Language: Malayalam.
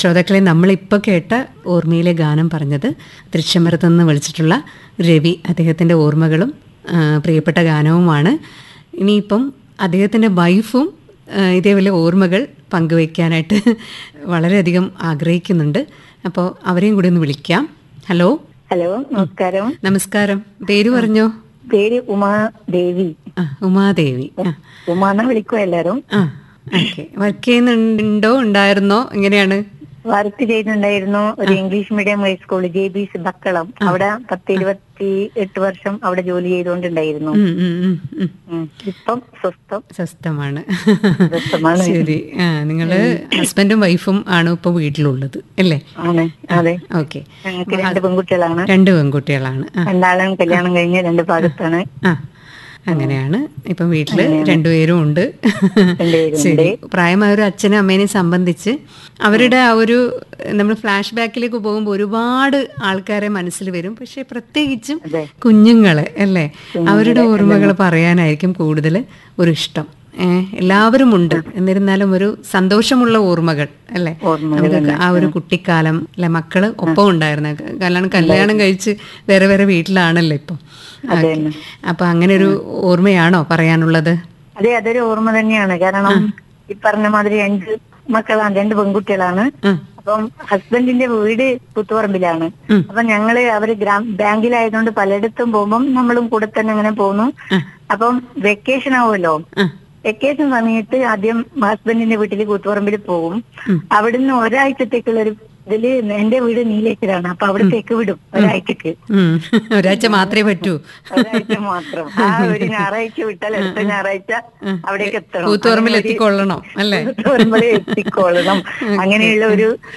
ശ്രോതാക്കളെ നമ്മളിപ്പോൾ കേട്ട ഓർമ്മയിലെ ഗാനം പറഞ്ഞത് തൃശ്ശമരത്തു നിന്ന് വിളിച്ചിട്ടുള്ള രവി അദ്ദേഹത്തിൻ്റെ ഓർമ്മകളും ആ, പ്രിയപ്പെട്ട ഗാനവുമാണ് ഇനിയിപ്പം അദ്ദേഹത്തിൻ്റെ വൈഫും ആ, ഇതേപോലെ ഓർമ്മകൾ പങ്കുവയ്ക്കാനായിട്ട് വളരെയധികം ആഗ്രഹിക്കുന്നുണ്ട് അപ്പോൾ അവരെയും കൂടി ഒന്ന് വിളിക്കാം ഹലോ ഹലോ നമസ്കാരം നമസ്കാരം പേര് പറഞ്ഞോ പേര് ഉമാ ദേവി ആ ഉമാദേവി ആ ഉമ എന്നാ വിളിക്കുക എല്ലാരും ആ ഓക്കെ വർക്ക് ചെയ്യുന്നുണ്ടോ ഉണ്ടായിരുന്നോ എങ്ങനെയാണ് വർക്ക് ചെയ്യുന്നുണ്ടായിരുന്നു ഒരു English medium high school J B C Bakkalam അവിടെ പത്ത് ഇരുപത്തി എട്ട് വർഷം അവിടെ ജോലി ചെയ്തുകൊണ്ടുണ്ടായിരുന്നു ഉം, ഉം, ഉം, ഉം. ഉം. ഇപ്പം സ്വസ്ഥം സ്വസ്ഥമാണ് സ്വസ്ഥമാണ്. ശരി ആ നിങ്ങള് ഹസ്ബൻഡും വൈഫും ആണ് ഇപ്പൊ വീട്ടിലുള്ളത് അല്ലേ ആണ് അതെ ഓക്കെ ഞങ്ങൾക്ക് രണ്ട് പെൺകുട്ടികളാണ് രണ്ട് പെൺകുട്ടികളാണ് ആ രണ്ടാളും കല്യാണം കഴിഞ്ഞ് രണ്ട് ഭാഗത്താണ് ആ അങ്ങനെയാണ് ഇപ്പം വീട്ടില് രണ്ടുപേരും ഉണ്ട് രണ്ടുപേരും ശരി പ്രായമായ ഒരു അച്ഛനും അമ്മേനെയും സംബന്ധിച്ച് അവരുടെ ആ ഒരു നമ്മൾ ഫ്ലാഷ് ബാക്കിലേക്ക് പോകുമ്പോൾ ഒരുപാട് ആൾക്കാരെ മനസ്സിൽ വരും പക്ഷെ പ്രത്യേകിച്ചും അതെ. കുഞ്ഞുങ്ങളെ അല്ലേ അവരുടെ ഓർമ്മകൾ പറയാനായിരിക്കും കൂടുതൽ ഒരു ഇഷ്ടം ഏഹ് എല്ലാവരും ഉണ്ട് എന്നിരുന്നാലും ഒരു സന്തോഷമുള്ള ഓർമ്മകൾ അല്ലേ ഓർമ്മകൾ നമുക്ക് ആ ഒരു കുട്ടിക്കാലം അല്ലെ മക്കള് ഒപ്പം ഉണ്ടായിരുന്ന കല്യാണം കല്യാണം കഴിച്ച് വേറെ വേറെ വീട്ടിലാണല്ലോ ഇപ്പം അതെ ഓക്കേ. അപ്പൊ അങ്ങനെ ഒരു ഓർമ്മയാണോ പറയാനുള്ളത് അതെ അതൊരു ഓർമ്മ തന്നെയാണ് കാരണം ഈ പറഞ്ഞ മാതിരി രണ്ട് മക്കളാണ് രണ്ട് പെൺകുട്ടികളാണ് ഉം. അപ്പം ഹസ്ബൻഡിന്റെ വീട് പുത്തുപറമ്പിലാണ് ഉം. അപ്പൊ ഞങ്ങള് അവര് ഗ്രാം ബാങ്കിലായതുകൊണ്ട് പലയിടത്തും പോകുമ്പം നമ്മളും കൂടെ തന്നെ അങ്ങനെ പോകുന്നു ആ. അപ്പം വെക്കേഷൻ ആവുമല്ലോ ആ. വെക്കേഷൻ സമയത്ത് ആദ്യം ഹസ്ബൻഡിന്റെ വീട്ടിൽ കൂത്തുപറമ്പിൽ പോകും ഉം. അവിടുന്ന് ഒരാഴ്ചത്തേക്കുള്ള ഒരു ഇതില് എന്റെ വീട് നീലേശ്വരാണ് അപ്പൊ അവിടത്തേക്ക് വിടും ഒരാഴ്ചക്ക് ഉം. ഒരാഴ്ച മാത്രമേ പറ്റൂ ഒരാഴ്ച മാത്രം ആ ഒരു ഞായറാഴ്ച വിട്ടാൽ അടുത്ത ഞായറാഴ്ച അവിടേക്ക് എത്തണം കൂത്തുപറമ്പിൽ അങ്ങനെ ഒരു- എത്തിക്കൊള്ളണം അല്ലേ കൂത്തുപറമ്പിൽ എത്തിക്കൊള്ളണം അങ്ങനെയുള്ള ഒരു